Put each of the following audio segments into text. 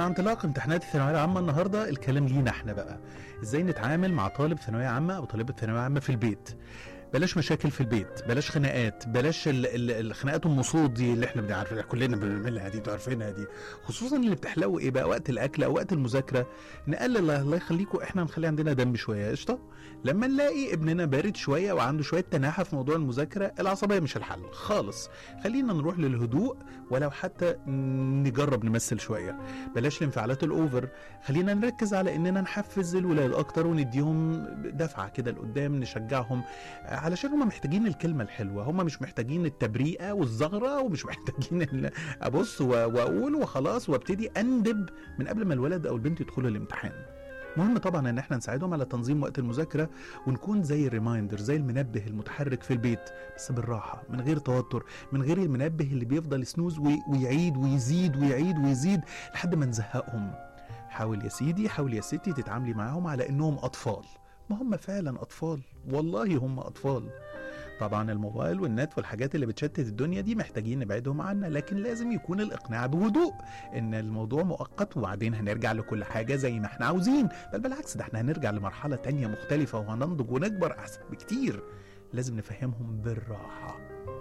مع انطلاق امتحانات الثانويه العامه النهارده الكلام لينا احنا بقى ازاي نتعامل مع طالب ثانويه عامه او طالبه ثانويه عامه في البيت بلاش مشاكل في البيت بلاش خناقات بلاش ال- ال- الخناقات المصوت دي اللي احنا بنعرفها كلنا بنعملها دي عارفينها دي خصوصا اللي بتحلو ايه بقى وقت الاكل او وقت المذاكره نقلل الله يخليكم احنا نخلي عندنا دم شويه قشطه لما نلاقي ابننا بارد شويه وعنده شويه تناحه في موضوع المذاكره العصبيه مش الحل خالص خلينا نروح للهدوء ولو حتى نجرب نمثل شويه بلاش الانفعالات الاوفر خلينا نركز على اننا نحفز الولاد اكتر ونديهم دفعه كده لقدام نشجعهم علشان هم محتاجين الكلمه الحلوه هم مش محتاجين التبريئه والزغره ومش محتاجين ال- ابص و- واقول وخلاص وابتدي اندب من قبل ما الولد او البنت يدخلوا الامتحان مهم طبعا ان احنا نساعدهم على تنظيم وقت المذاكره ونكون زي الريمايندر زي المنبه المتحرك في البيت بس بالراحه من غير توتر من غير المنبه اللي بيفضل سنوز وي- ويعيد ويزيد ويعيد ويزيد لحد ما نزهقهم حاول يا سيدي حاول يا ستي تتعاملي معاهم على انهم اطفال ما هم فعلا اطفال والله هم اطفال طبعا الموبايل والنت والحاجات اللي بتشتت الدنيا دي محتاجين نبعدهم عنها لكن لازم يكون الاقناع بهدوء ان الموضوع مؤقت وبعدين هنرجع لكل حاجه زي ما احنا عاوزين بل بالعكس ده احنا هنرجع لمرحله تانية مختلفه وهننضج ونكبر احسن بكتير لازم نفهمهم بالراحه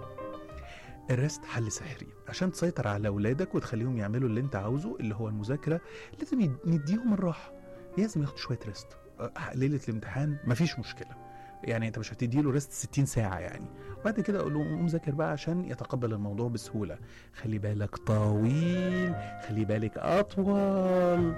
الريست حل سحري عشان تسيطر على اولادك وتخليهم يعملوا اللي انت عاوزه اللي هو المذاكره لازم يد- نديهم الراحه لازم ياخدوا شويه ريست أه، ليله الامتحان مفيش مشكله يعني انت مش هتدي له ريست 60 ساعه يعني وبعد كده اقول له قوم ذاكر بقى عشان يتقبل الموضوع بسهوله خلي بالك طويل خلي بالك اطول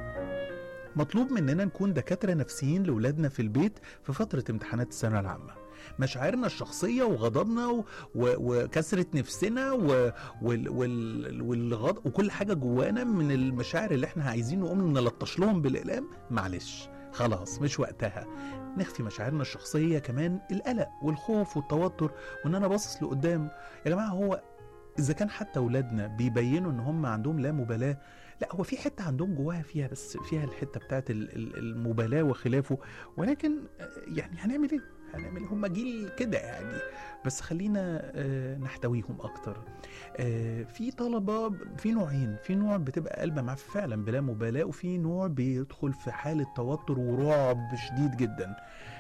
مطلوب مننا نكون دكاتره نفسيين لاولادنا في البيت في فتره امتحانات الثانويه العامه مشاعرنا الشخصيه وغضبنا و... و... وكسره نفسنا و... وال... وال... والغض... وكل حاجه جوانا من المشاعر اللي احنا عايزين نقوم نلطش لهم بالاقلام معلش خلاص مش وقتها نخفي مشاعرنا الشخصيه كمان القلق والخوف والتوتر وان انا باصص لقدام يا جماعه هو اذا كان حتى اولادنا بيبينوا ان هم عندهم لا مبالاه لا هو في حته عندهم جواها فيها بس فيها الحته بتاعت ال- ال- المبالاه وخلافه ولكن آه، يعني هنعمل ايه؟ هنعمل ايه؟ هم جيل كده يعني بس خلينا آه، نحتويهم اكتر. آه، في طلبه في نوعين، في نوع بتبقى قلبه معاه فعلا بلا مبالاه وفي نوع بيدخل في حاله توتر ورعب شديد جدا.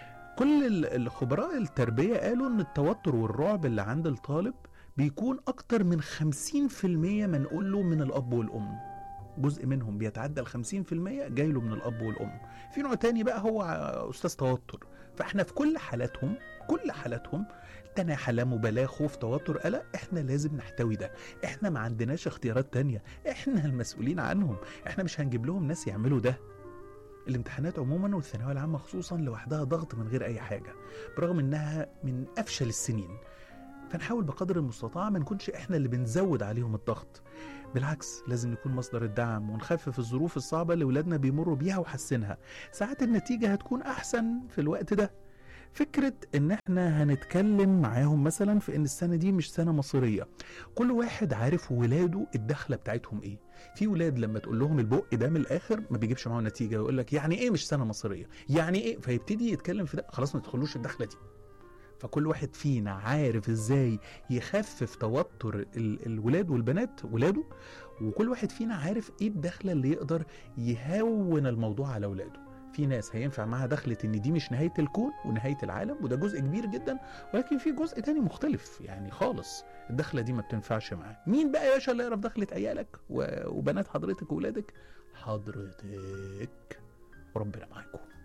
كل ال- الخبراء التربيه قالوا ان التوتر والرعب اللي عند الطالب بيكون اكتر من 50% منقول له من الاب والام. جزء منهم بيتعدى ال 50% جاي له من الاب والام في نوع تاني بقى هو استاذ توتر فاحنا في كل حالاتهم كل حالاتهم تناحى لا مبالاه خوف توتر قلق احنا لازم نحتوي ده احنا ما عندناش اختيارات تانية احنا المسؤولين عنهم احنا مش هنجيب لهم ناس يعملوا ده الامتحانات عموما والثانويه العامه خصوصا لوحدها ضغط من غير اي حاجه برغم انها من افشل السنين فنحاول بقدر المستطاع ما نكونش احنا اللي بنزود عليهم الضغط بالعكس لازم نكون مصدر الدعم ونخفف الظروف الصعبة اللي ولادنا بيمروا بيها ونحسنها ساعات النتيجة هتكون أحسن في الوقت ده فكرة إن إحنا هنتكلم معاهم مثلا في إن السنة دي مش سنة مصيرية كل واحد عارف ولاده الدخلة بتاعتهم إيه في ولاد لما تقول لهم البق ده من الآخر ما بيجيبش معاهم نتيجة يقول لك يعني إيه مش سنة مصيرية يعني إيه فيبتدي يتكلم في ده خلاص ما تدخلوش الدخلة دي فكل واحد فينا عارف ازاي يخفف توتر ال- الولاد والبنات ولاده وكل واحد فينا عارف ايه الدخله اللي يقدر يهون الموضوع على ولاده في ناس هينفع معاها دخلة ان دي مش نهاية الكون ونهاية العالم وده جزء كبير جدا ولكن في جزء تاني مختلف يعني خالص الدخلة دي ما بتنفعش معاه مين بقى يا باشا اللي يعرف دخلة عيالك و- وبنات حضرتك وولادك حضرتك وربنا معاكم